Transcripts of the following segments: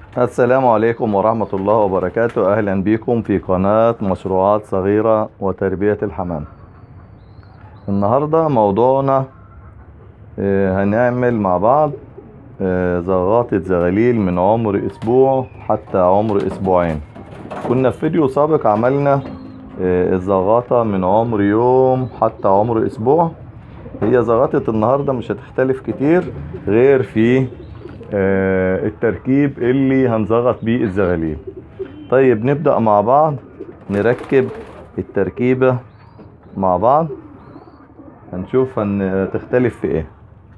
السلام عليكم ورحمة الله وبركاته أهلا بكم في قناة مشروعات صغيرة وتربية الحمام النهاردة موضوعنا آه، هنعمل مع بعض آه، زغاطة زغاليل من عمر أسبوع حتى عمر أسبوعين كنا في فيديو سابق عملنا آه، الزغاطة من عمر يوم حتى عمر أسبوع هي زغاطة النهاردة مش هتختلف كتير غير في آه، التركيب اللي هنزغط بيه الزغاليل طيب نبدأ مع بعض نركب التركيبة مع بعض هنشوف هتختلف في ايه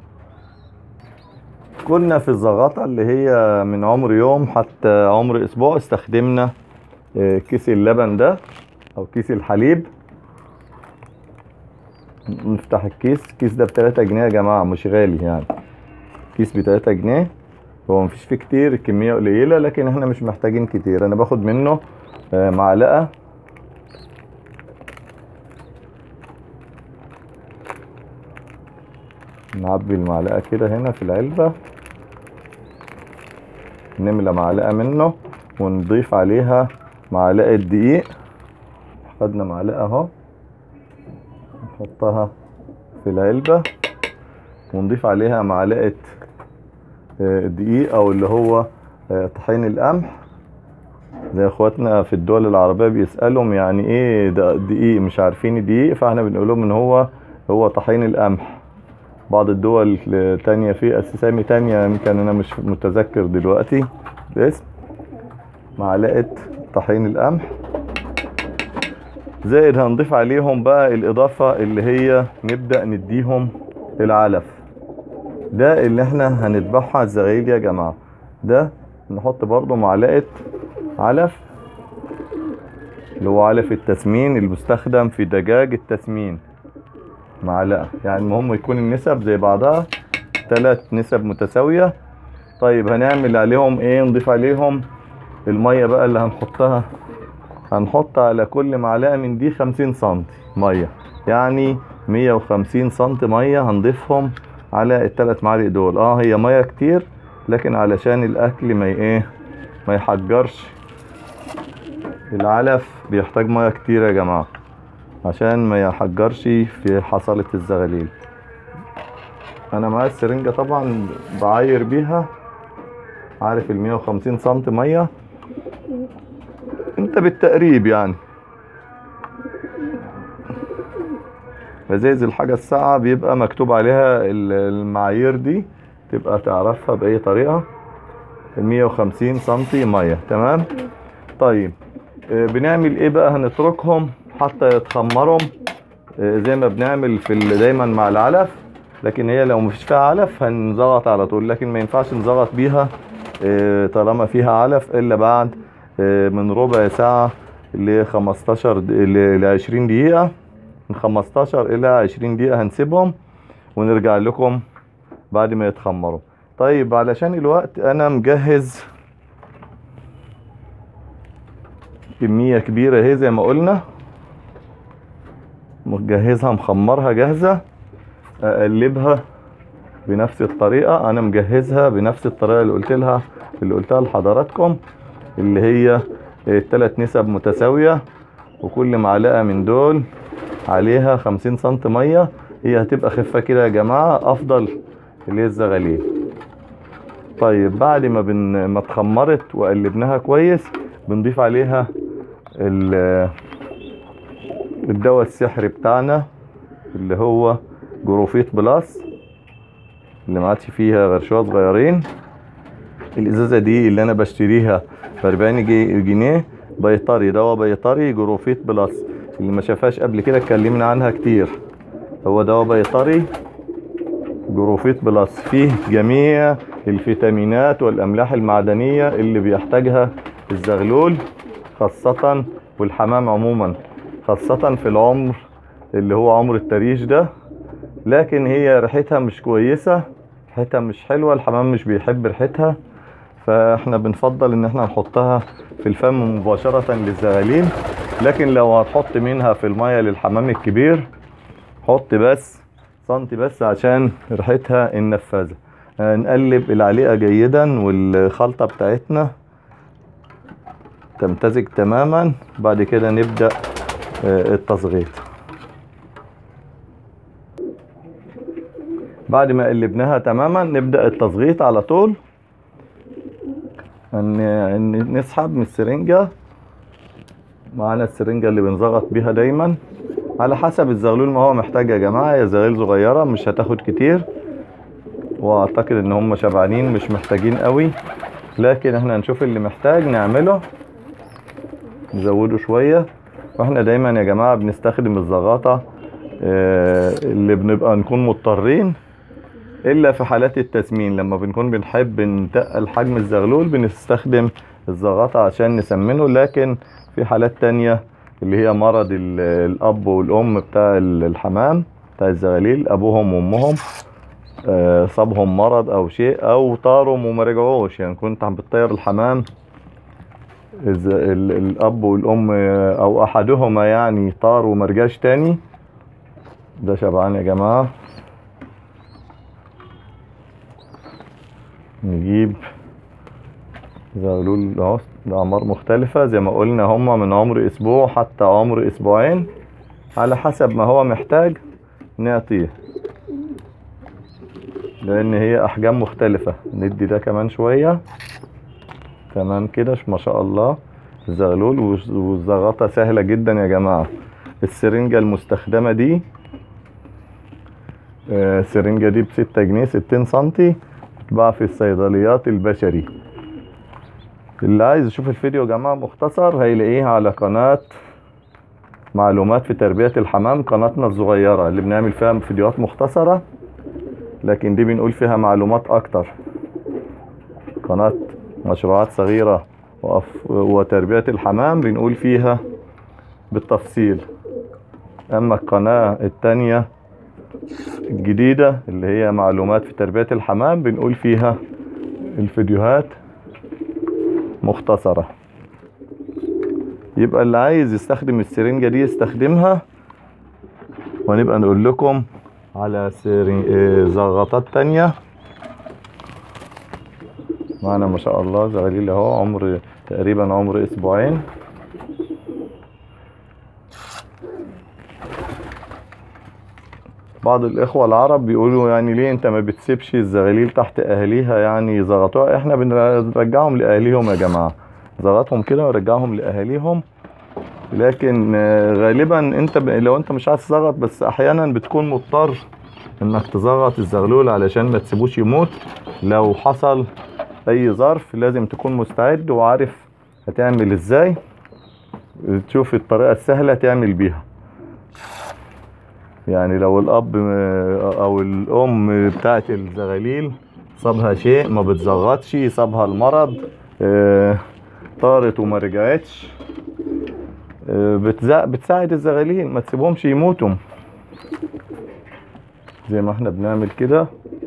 كنا في الزغاطة اللي هي من عمر يوم حتى عمر اسبوع استخدمنا آه، كيس اللبن ده او كيس الحليب نفتح الكيس الكيس ده بتلاتة جنيه يا جماعة مش غالي يعني كيس بتلاتة جنيه هو مفيش فيه كتير الكمية قليلة لكن احنا مش محتاجين كتير انا باخد منه آه، معلقة نعبي المعلقة كده هنا في العلبة نملى معلقة منه ونضيف عليها معلقة دقيق خدنا معلقة اهو نحطها في العلبة ونضيف عليها معلقة آه، دقيق او اللي هو آه، طحين القمح زي اخواتنا في الدول العربية بيسألهم يعني ايه ده دقيق مش عارفين الدقيق فاحنا بنقول لهم ان هو هو طحين القمح بعض الدول تانية في اسامي تانية يمكن انا مش متذكر دلوقتي الاسم معلقة طحين القمح زائد هنضيف عليهم بقى الاضافة اللي هي نبدأ نديهم العلف ده اللي احنا هنذبحها الزغايل يا جماعة ده نحط برضو معلقة علف اللي هو علف التسمين المستخدم في دجاج التسمين معلقة يعني المهم يكون النسب زي بعضها ثلاث نسب متساوية طيب هنعمل عليهم ايه نضيف عليهم المية بقى اللي هنحطها هنحط على كل معلقة من دي خمسين سنتي مية يعني مية وخمسين سنتي مية هنضيفهم على الثلاث معالق دول اه هي مية كتير لكن علشان الاكل ما ي- ايه ما يحجرش العلف بيحتاج مية كتير يا جماعة عشان ما يحجرش في حصلة الزغاليل انا معايا السرنجة طبعا بعاير بيها عارف المية وخمسين سنتي مية انت بالتقريب يعني ازايز الحاجة الساعة بيبقى مكتوب عليها ال- المعايير دي تبقى تعرفها بأي طريقة المية وخمسين سنتي مية تمام طيب آه، بنعمل ايه بقى هنتركهم حتى يتخمروا آه، زي ما بنعمل في ال- دايما مع العلف لكن هي لو مفيش فيها علف هنزغط على طول لكن ما ينفعش نزغط بيها آه، طالما فيها علف الا بعد آه، من ربع ساعة ل 15 د- ل 20 دقيقة من 15 الى 20 دقيقة هنسيبهم ونرجع لكم بعد ما يتخمروا طيب علشان الوقت انا مجهز كمية كبيرة اهي زي ما قلنا مجهزها مخمرها جاهزة اقلبها بنفس الطريقة انا مجهزها بنفس الطريقة اللي قلت لها اللي قلتها لحضراتكم اللي هي الثلاث نسب متساوية وكل معلقة من دول عليها خمسين سنت مية هي هتبقى خفة كده يا جماعة افضل اللي هي الزغاليل طيب بعد ما بن ما اتخمرت وقلبناها كويس بنضيف عليها ال- الدواء السحري بتاعنا اللي هو جروفيت بلاس اللي ما عادش فيها غير شويه صغيرين الازازه دي اللي انا بشتريها ب 40 جي- جنيه بيطري دواء بيطري جروفيت بلس اللي ما شافهاش قبل كده اتكلمنا عنها كتير هو دواء بيطري جروفيت بلس فيه جميع الفيتامينات والاملاح المعدنيه اللي بيحتاجها الزغلول خاصه والحمام عموما خاصه في العمر اللي هو عمر التريش ده لكن هي ريحتها مش كويسه ريحتها مش حلوه الحمام مش بيحب ريحتها فاحنا بنفضل ان احنا نحطها في الفم مباشرة للزغاليل لكن لو هتحط منها في المية للحمام الكبير حط بس سنتي بس عشان ريحتها النفاذة آه، نقلب العليقة جيدا والخلطة بتاعتنا تمتزج تماما بعد كده نبدأ آه، التصغيط بعد ما قلبناها تماما نبدأ التصغيط على طول ان ان نسحب من السرنجة معانا السرنجة اللي بنزغط بيها دايما على حسب الزغلول ما هو محتاج يا جماعة هي زغيل صغيرة مش هتاخد كتير واعتقد ان هم شبعانين مش محتاجين قوي لكن احنا هنشوف اللي محتاج نعمله نزوده شوية واحنا دايما يا جماعة بنستخدم الزغاطة آه، اللي بنبقى نكون مضطرين الا في حالات التسمين لما بنكون بنحب نتقل حجم الزغلول بنستخدم الزغاطة عشان نسمنه لكن في حالات تانية اللي هي مرض ال- الاب والام بتاع ال- الحمام بتاع الزغاليل ابوهم وامهم آه، صابهم مرض او شيء او طاروا وما رجعوش يعني كنت عم بتطير الحمام الز- ال- الاب والام آه، او احدهما يعني طار وما رجعش تاني ده شبعان يا جماعه نجيب زغلول اهو بأعمار مختلفة زي ما قلنا هما من عمر أسبوع حتى عمر أسبوعين على حسب ما هو محتاج نعطيه لأن هي أحجام مختلفة ندي ده كمان شوية تمام كده ما شاء الله الزغلول والز- والزغطة سهلة جدا يا جماعة السرنجة المستخدمة دي آه، السرنجة دي بستة جنيه ستين سنتي بتتباع في الصيدليات البشري اللي عايز يشوف الفيديو يا جماعة مختصر هيلاقيه على قناة معلومات في تربية الحمام قناتنا الصغيرة اللي بنعمل فيها فيديوهات مختصرة لكن دي بنقول فيها معلومات أكتر قناة مشروعات صغيرة وأف- وتربية الحمام بنقول فيها بالتفصيل أما القناة التانية الجديدة اللي هي معلومات في تربية الحمام بنقول فيها الفيديوهات مختصرة يبقى اللي عايز يستخدم السرنجة دي يستخدمها ونبقى نقول لكم على سرن- آه، زغطات تانية معنا ما شاء الله زغاليل اهو عمر تقريبا عمر اسبوعين بعض الاخوة العرب بيقولوا يعني ليه انت ما بتسيبش الزغاليل تحت اهاليها يعني يزغطوها احنا بنرجعهم لاهاليهم يا جماعة زغطهم كده ونرجعهم لاهاليهم لكن آه، غالبا انت ب... لو انت مش عايز تزغط بس احيانا بتكون مضطر انك تزغط الزغلول علشان ما تسيبوش يموت لو حصل اي ظرف لازم تكون مستعد وعارف هتعمل ازاي تشوف الطريقة السهلة تعمل بيها يعني لو الاب م- او الام بتاعت الزغاليل صابها شيء ما بتزغطش صابها المرض آه، طارت وما رجعتش آه، بتزا- بتساعد الزغاليل ما تسيبهمش يموتوا زي ما احنا بنعمل كده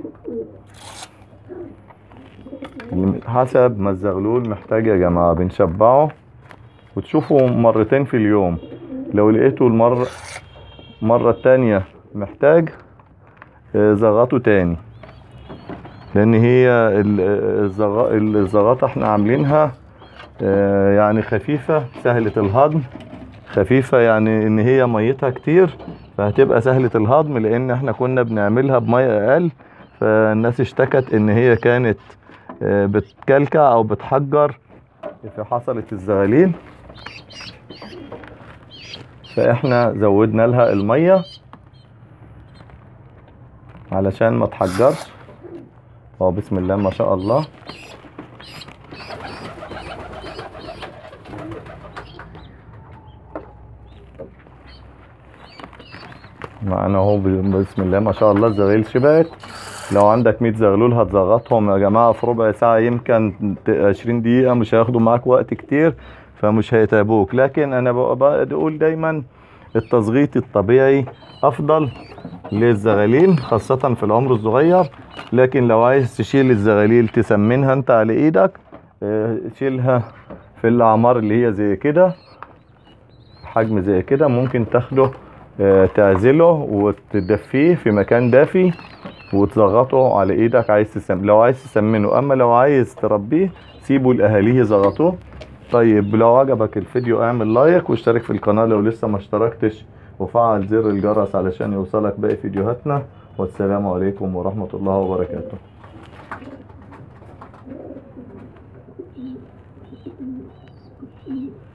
حسب ما الزغلول محتاج يا جماعة بنشبعه وتشوفوا مرتين في اليوم لو لقيته المرة مرة التانية محتاج آه، زغطه تاني لان هي ال- الزغ- الزغطة احنا عاملينها آه، يعني خفيفة سهلة الهضم خفيفة يعني ان هي ميتها كتير فهتبقى سهلة الهضم لان احنا كنا بنعملها بمية اقل فالناس اشتكت ان هي كانت آه، بتكلكع او بتحجر في حصلة الزغاليل فاحنا زودنا لها المية علشان ما تحجرش اهو بسم الله ما شاء الله معانا اهو ب- بسم الله ما شاء الله الزغاليل شبعت لو عندك 100 زغلول هتزغطهم يا جماعة في ربع ساعة يمكن ت- 20 دقيقة مش هياخدوا معاك وقت كتير فمش هيتعبوك لكن انا بق- بقول دايما التصغيط الطبيعي افضل للزغاليل خاصة في العمر الصغير لكن لو عايز تشيل الزغاليل تسمنها انت على ايدك اه، شيلها في الاعمار اللي هي زي كده حجم زي كده ممكن تاخده اه، تعزله وتدفيه في مكان دافي وتزغطه على ايدك عايز تسم... لو عايز تسمنه اما لو عايز تربيه سيبه لاهاليه يزغطوه طيب لو عجبك الفيديو اعمل لايك واشترك في القناة لو لسه ما اشتركتش وفعل زر الجرس علشان يوصلك باقي فيديوهاتنا والسلام عليكم ورحمة الله وبركاته